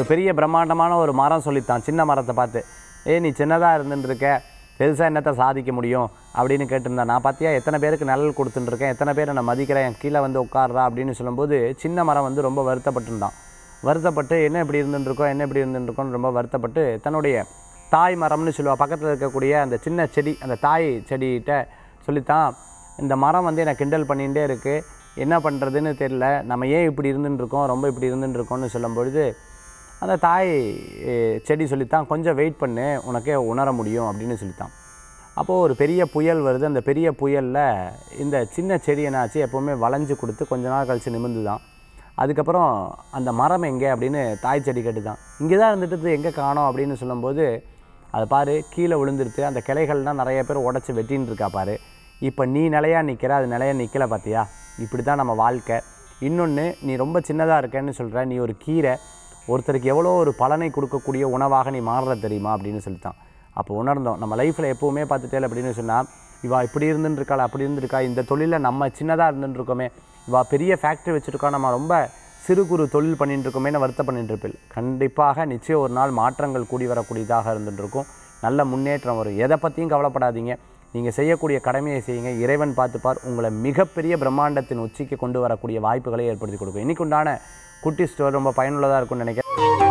ஒரு பெரிய பிரம்மாண்டமான ஒரு மரம் சொல்லித்தான் சின்ன மரத்தை பார்த்து ஏய் நீ சின்னதாக இருந்துருக்க பெருசாக என்னத்தை சாதிக்க முடியும் அப்படின்னு கேட்டிருந்தேன் நான் பார்த்தியா எத்தனை பேருக்கு நிழல் கொடுத்துட்டுருக்கேன் எத்தனை பேரை நான் மதிக்கிறேன் கீழே வந்து உட்கார்றா அப்படின்னு சொல்லும்போது சின்ன மரம் வந்து ரொம்ப வருத்தப்பட்டிருந்தான் வருத்தப்பட்டு என்ன இப்படி இருந்துருக்கோம் என்ன இப்படி இருந்துருக்கோன்னு ரொம்ப வருத்தப்பட்டு தன்னுடைய தாய் மரம்னு சொல்லுவா பக்கத்தில் இருக்கக்கூடிய அந்த சின்ன செடி அந்த தாய் செடிகிட்ட சொல்லித்தான் இந்த மரம் வந்து என்னை கிண்டல் பண்ணிகிட்டே இருக்குது என்ன பண்ணுறதுன்னு தெரியல நம்ம ஏன் இப்படி இருந்துட்டு இருக்கோம் ரொம்ப இப்படி இருந்துட்டு இருக்கோம்னு சொல்லும்பொழுது அந்த தாய் அஹ், செடி சொல்லித்தான் கொஞ்சம் வெயிட் பண்ணு உனக்கே உணர முடியும் அப்படின்னு சொல்லித்தான் அப்போது ஒரு பெரிய புயல் வருது அந்த பெரிய புயலில் இந்த சின்ன செடி என்னாச்சு எப்போவுமே வளைஞ்சு கொடுத்து கொஞ்ச நாள் கழித்து நிமிர்ந்து தான் அதுக்கப்புறம் அந்த மரம் எங்கே அப்படின்னு தாய் செடி கேட்டு தான் இங்கே தான் இருந்துட்டு எங்கே காணோம் அப்படின்னு சொல்லும்போது அதை பாரு கீழே விழுந்துருச்சு அந்த கிளைகள்லாம் நிறைய பேர் உடச்சி வெட்டின்னு இருக்கா பாரு இப்போ நீ நிலையா நிற்கிற அது நிலையா நிற்கல பார்த்தியா இப்படி தான் நம்ம வாழ்க்கை இன்னொன்று நீ ரொம்ப சின்னதாக இருக்கேன்னு சொல்கிற நீ ஒரு கீரை ஒருத்தருக்கு எவ்வளோ ஒரு பலனை கொடுக்கக்கூடிய உணவாக நீ மாறுற தெரியுமா அப்படின்னு சொல்லித்தான் அப்போ உணர்ந்தோம் நம்ம லைஃப்பில் எப்போவுமே பார்த்துட்டே அப்படின்னு சொன்னால் இவா இப்படி இருந்துருக்காள் அப்படி இருந்திருக்கா இந்த தொழிலில் நம்ம சின்னதாக இருந்துருக்கோமே இவா பெரிய ஃபேக்ட்ரி வச்சுருக்கா நம்ம ரொம்ப சிறு குறு தொழில் பண்ணிட்டு இருக்கோமேனு வருத்த பண்ணிட்டு இருப்பில் கண்டிப்பாக நிச்சயம் ஒரு நாள் மாற்றங்கள் கூடி வரக்கூடியதாக இருந்துட்டு இருக்கும் நல்ல முன்னேற்றம் வரும் எதை பற்றியும் கவலைப்படாதீங்க நீங்கள் செய்யக்கூடிய கடமையை செய்யுங்க இறைவன் பார்த்துப்பார் உங்களை மிகப்பெரிய பிரம்மாண்டத்தின் உச்சிக்கு கொண்டு வரக்கூடிய வாய்ப்புகளை ஏற்படுத்தி கொடுக்கும் இன்னைக்கு உண்டான குட்டி ஸ்டோர் ரொம்ப பயனுள்ளதாக இருக்கும்னு நினைக்கிறேன்